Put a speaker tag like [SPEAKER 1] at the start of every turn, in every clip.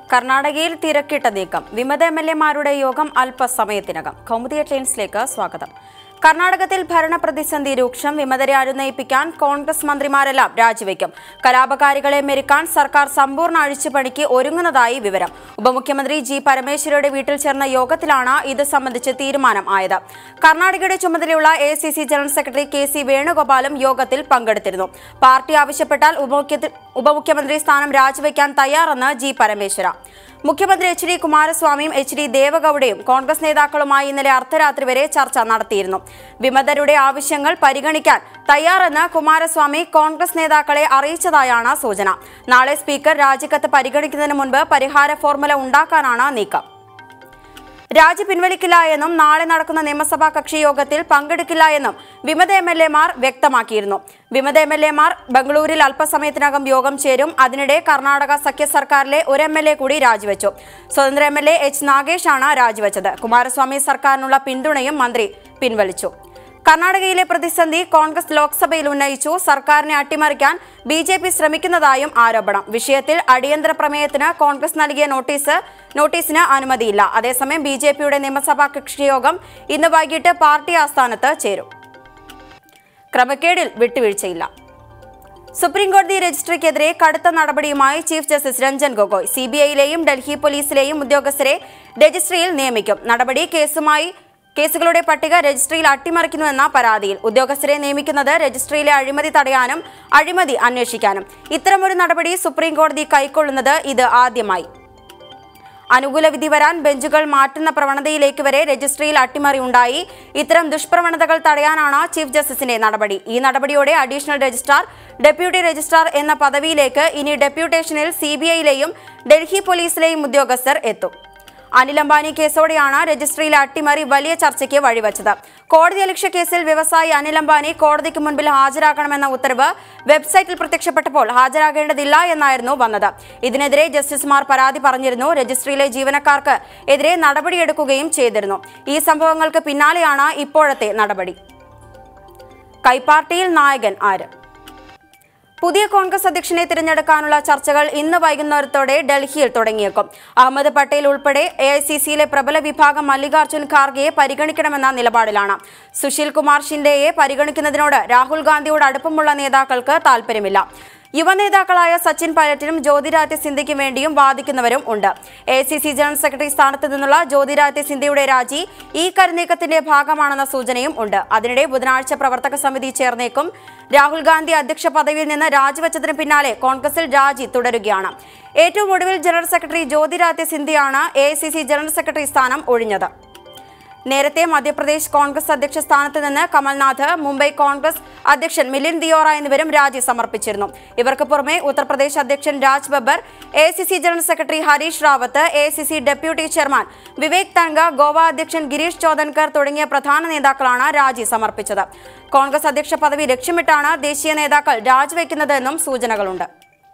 [SPEAKER 1] കർണാടകയിൽ തിരക്കിട്ട നീക്കം വിമത എം എൽ എമാരുടെ യോഗം അല്പസമയത്തിനകം കൗമുദി ഹെഡ്ലൈൻസിലേക്ക് സ്വാഗതം കർണാടകത്തിൽ ഭരണപ്രതിസന്ധി രൂക്ഷം വിമതരെ അനുനയിപ്പിക്കാൻ കോൺഗ്രസ് മന്ത്രിമാരെല്ലാം രാജിവെക്കും കലാപകാരികളെ മെരുക്കാൻ സർക്കാർ സമ്പൂർണ്ണ അഴിച്ചുപണിക്ക് ഒരുങ്ങുന്നതായി വിവരം ഉപമുഖ്യമന്ത്രി ജി പരമേശ്വരയുടെ വീട്ടിൽ ചേർന്ന യോഗത്തിലാണ് ഇത് സംബന്ധിച്ച് തീരുമാനം ആയത് കർണാടകയുടെ ചുമതലയുള്ള a general secretary K C വേണുഗോപാലും യോഗത്തിൽ പങ്കെടുത്തിരുന്നു പാർട്ടി ആവശ്യപ്പെട്ടാൽ ഉപമുഖ്യ- ഉപമുഖ്യമന്ത്രി സ്ഥാനം രാജിവെക്കാൻ തയ്യാറെന്ന് ജി പരമേശ്വര മുഖ്യമന്ത്രി എച്ച് ഡി കുമാരസ്വാമിയും എച്ച് ഡി ദേവഗൌഡയും കോൺഗ്രസ് നേതാക്കളുമായി ഇന്നലെ അർദ്ധരാത്രി വരെ ചർച്ച നടത്തിയിരുന്നു വിമതരുടെ ആവശ്യങ്ങൾ പരിഗണിക്കാൻ തയ്യാറെന്ന് കുമാരസ്വാമി കോൺഗ്രസ് നേതാക്കളെ അറിയിച്ചതായാണ് സൂചന നാളെ സ്പീക്കർ രാജിക്കത്ത് പരിഗണിക്കുന്നതിന് മുൻപ് പരിഹാര ഫോർമുല ഉണ്ടാക്കാനാണ് നീക്കം രാജി പിൻവലിക്കില്ല എന്നും നാളെ നടക്കുന്ന നിയമസഭാ കക്ഷി യോഗത്തിൽ പങ്കെടുക്കില്ല എന്നും വിമത എം എൽ എമാർ വ്യക്തമാക്കിയിരുന്നു വിമത എം എൽ എമാർ ബംഗളൂരിൽ അല്പസമയത്തിനകം യോഗം ചേരും അതിനിടെ കർണാടക സഖ്യ സർക്കാരിലെ ഒരു എം എൽ എ കൂടി രാജിവെച്ചു സ്വതന്ത്ര എം എൽ എ എച്ച് നാഗേഷാണ് രാജിവെച്ചത് കുമാരസ്വാമി സർക്കാരിനുള്ള പിന്തുണയും മന്ത്രി പിൻവലിച്ചു കർണാടകയിലെ പ്രതിസന്ധി കോൺഗ്രസ് ലോക്സഭയിൽ ഉന്നയിച്ചു സർക്കാരിനെ അട്ടിമറിക്കാൻ ബി ജെ പി ശ്രമിക്കുന്നതായും ആരോപണം വിഷയത്തിൽ അടിയന്തര പ്രമേയത്തിന് കോൺഗ്രസ് നൽകിയ നോട്ടീസ് നോട്ടീസിന് അനുമതിയില്ല അതേസമയം ബി ജെ പിയുടെ നിയമസഭാ കക്ഷിയോഗം ഇന്ന് വൈകിട്ട് പാർട്ടി ആസ്ഥാനത്ത് ചേരും ക്രമക്കേടിൽ വിട്ടുവീഴ്ചയില്ല സുപ്രീം കോടതി രജിസ്ട്രിക്കെതിരെ കടുത്ത നടപടിയുമായി chief justice Ranjan Gogoi C B ഐയിലെയും ഡൽഹി പോലീസിലെയും ഉദ്യോഗസ്ഥരെ രജിസ്ട്രിയിൽ നിയമിക്കും നടപടി കേസുമായി കേസുകളുടെ പട്ടിക രജിസ്ട്രിയിൽ അട്ടിമറിക്കുന്നുവെന്ന പരാതിയിൽ ഉദ്യോഗസ്ഥരെ നിയമിക്കുന്നത് രജിസ്ട്രിയിലെ അഴിമതി തടയാനും അഴിമതി അന്വേഷിക്കാനും ഇത്തരമൊരു നടപടി സുപ്രീം കോടതി കൈക്കൊള്ളുന്നത് ഇത് ആദ്യമായി അനുകൂല വിധി വരാൻ ബെഞ്ചുകൾ മാറ്റുന്ന പ്രവണതയിലേക്ക് വരെ രജിസ്ട്രിയിൽ അട്ടിമറി ഉണ്ടായി ഇത്തരം ദുഷ്പ്രവണതകൾ തടയാനാണ് ചീഫ് ജസ്റ്റിസിന്റെ നടപടി ഈ നടപടിയോടെ അഡീഷണൽ രജിസ്ട്രാർ ഡെപ്യൂട്ടി രജിസ്ട്രാർ എന്ന പദവിയിലേക്ക് ഇനി ഡെപ്യൂട്ടേഷനിൽ സി ബി ഐയിലെയും ഡൽഹി പോലീസിലെയും ഉദ്യോഗസ്ഥർ എത്തും അനിൽ അംബാനി കേസോടെയാണ് രജിസ്ട്രിയിലെ അട്ടിമറി വലിയ ചർച്ചയ്ക്ക് വഴിവെച്ചത് കോടതി അലക്ഷ്യ കേസിൽ വ്യവസായി അനിൽ അംബാനി കോടതിക്ക് മുൻപിൽ ഹാജരാകണമെന്ന ഉത്തരവ് വെബ്സൈറ്റിൽ പ്രത്യക്ഷപ്പെട്ടപ്പോൾ ഹാജരാകേണ്ടതില്ല എന്നായിരുന്നു വന്നത് ഇതിനെതിരെ ജസ്റ്റിസുമാർ പരാതി പറഞ്ഞിരുന്നു രജിസ്ട്രിയിലെ ജീവനക്കാർക്ക് എതിരെ നടപടിയെടുക്കുകയും ചെയ്തിരുന്നു ഈ സംഭവങ്ങൾക്ക് പിന്നാലെയാണ് ഇപ്പോഴത്തെ നടപടി കൈപ്പാർട്ടിയിൽ നായകൻ ആര് പുതിയ കോൺഗ്രസ് അധ്യക്ഷനെ തിരഞ്ഞെടുക്കാനുള്ള ചർച്ചകൾ ഇന്ന് വൈകുന്നേരത്തോടെ ഡൽഹിയിൽ തുടങ്ങിയേക്കും അഹമ്മദ് പട്ടേൽ ഉൾപ്പെടെ എ ഐ സി സിയിലെ പ്രബല വിഭാഗം മല്ലികാർജ്ജുൻ ഖാർഗെയെ പരിഗണിക്കണമെന്ന നിലപാടിലാണ് സുശീൽ കുമാർ ഷിൻഡെയെ പരിഗണിക്കുന്നതിനോട് രാഹുൽ ഗാന്ധിയോട് അടുപ്പമുള്ള നേതാക്കൾക്ക് താൽപ്പര്യമില്ല യുവനേതാക്കളായ സച്ചിൻ പൈലറ്റിനും ജ്യോതിരാദിത്യ സിന്ധ്യയ്ക്കും വേണ്ടിയും വാദിക്കുന്നവരും ഉണ്ട് A C C general secretary സ്ഥാനത്ത് നിന്നുള്ള ജ്യോതിരാദിത്യ സിന്ധ്യയുടെ രാജി ഈ കരുനീക്കത്തിന്റെ ഭാഗമാണെന്ന സൂചനയും ഉണ്ട് അതിനിടെ ബുധനാഴ്ച പ്രവർത്തക സമിതി ചേർന്നേക്കും രാഹുൽ ഗാന്ധി അധ്യക്ഷ പദവിയിൽ നിന്ന് രാജിവെച്ചതിന് പിന്നാലെ കോൺഗ്രസിൽ രാജി തുടരുകയാണ് ഏറ്റവും ഒടുവിൽ ജനറൽ സെക്രട്ടറി ജ്യോതിരാദിത്യ സിന്ധ്യയാണ് എ ജനറൽ സെക്രട്ടറി സ്ഥാനം ഒഴിഞ്ഞത് നേരത്തെ മധ്യപ്രദേശ് കോൺഗ്രസ് അധ്യക്ഷ സ്ഥാനത്ത് നിന്ന് കമൽനാഥ് മുംബൈ കോൺഗ്രസ് അധ്യക്ഷൻ മിലിൻ ദിയോറ എന്നിവരും രാജി സമർപ്പിച്ചിരുന്നു ഇവർക്ക് പുറമെ ഉത്തർപ്രദേശ് അധ്യക്ഷൻ Raj Babbar A general secretary Harish Rawat A deputy chairman Vivek Tankha Goa അധ്യക്ഷൻ ഗിരീഷ് ചോദൻകർ തുടങ്ങിയ പ്രധാന നേതാക്കളാണ് രാജി സമർപ്പിച്ചത് കോൺഗ്രസ് അധ്യക്ഷ പദവി ലക്ഷ്യമിട്ടാണ് ദേശീയ നേതാക്കൾ രാജിവെക്കുന്നതെന്നും സൂചനകളുണ്ട്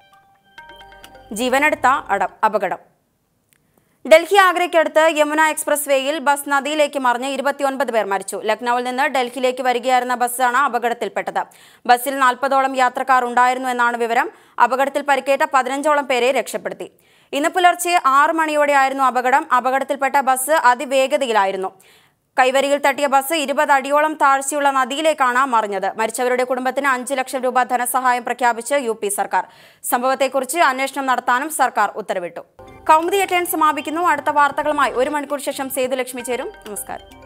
[SPEAKER 1] ജീവനെടുത്ത അട അപകടം ഡൽഹി ആഗ്രയ്ക്കടുത്ത് യമുന എക്സ്പ്രസ് വേയിൽ ബസ് നദിയിലേക്ക് മറിഞ്ഞ് ഇരുപത്തിയൊൻപത് പേർ മരിച്ചു ലക്നൌവിൽ നിന്ന് ഡൽഹിയിലേക്ക് വരികയായിരുന്ന ബസ്സാണ് അപകടത്തിൽപ്പെട്ടത് ബസ്സിൽ നാൽപ്പതോളം യാത്രക്കാർ ഉണ്ടായിരുന്നു എന്നാണ് വിവരം അപകടത്തിൽ പരിക്കേറ്റ പതിനഞ്ചോളം പേരെ രക്ഷപ്പെടുത്തി ഇന്ന് പുലർച്ചെ ആറ് മണിയോടെയായിരുന്നു അപകടം അപകടത്തിൽപ്പെട്ട ബസ് അതിവേഗതയിലായിരുന്നു കൈവരിയിൽ തട്ടിയ ബസ് ഇരുപത് അടിയോളം താഴ്ചയുള്ള നദിയിലേക്കാണ് മറിഞ്ഞത് മരിച്ചവരുടെ കുടുംബത്തിന് അഞ്ച് ലക്ഷം രൂപ ധനസഹായം പ്രഖ്യാപിച്ച് യു പി സർക്കാർ സംഭവത്തെക്കുറിച്ച് അന്വേഷണം നടത്താനും സർക്കാർ ഉത്തരവിട്ടു കൗമുദി എട്ടേൺ സമാപിക്കുന്നു അടുത്ത വാർത്തകളുമായി ഒരു മണിക്കൂർ ശേഷം സേതുലക്ഷ്മി ചേരും നമസ്കാരം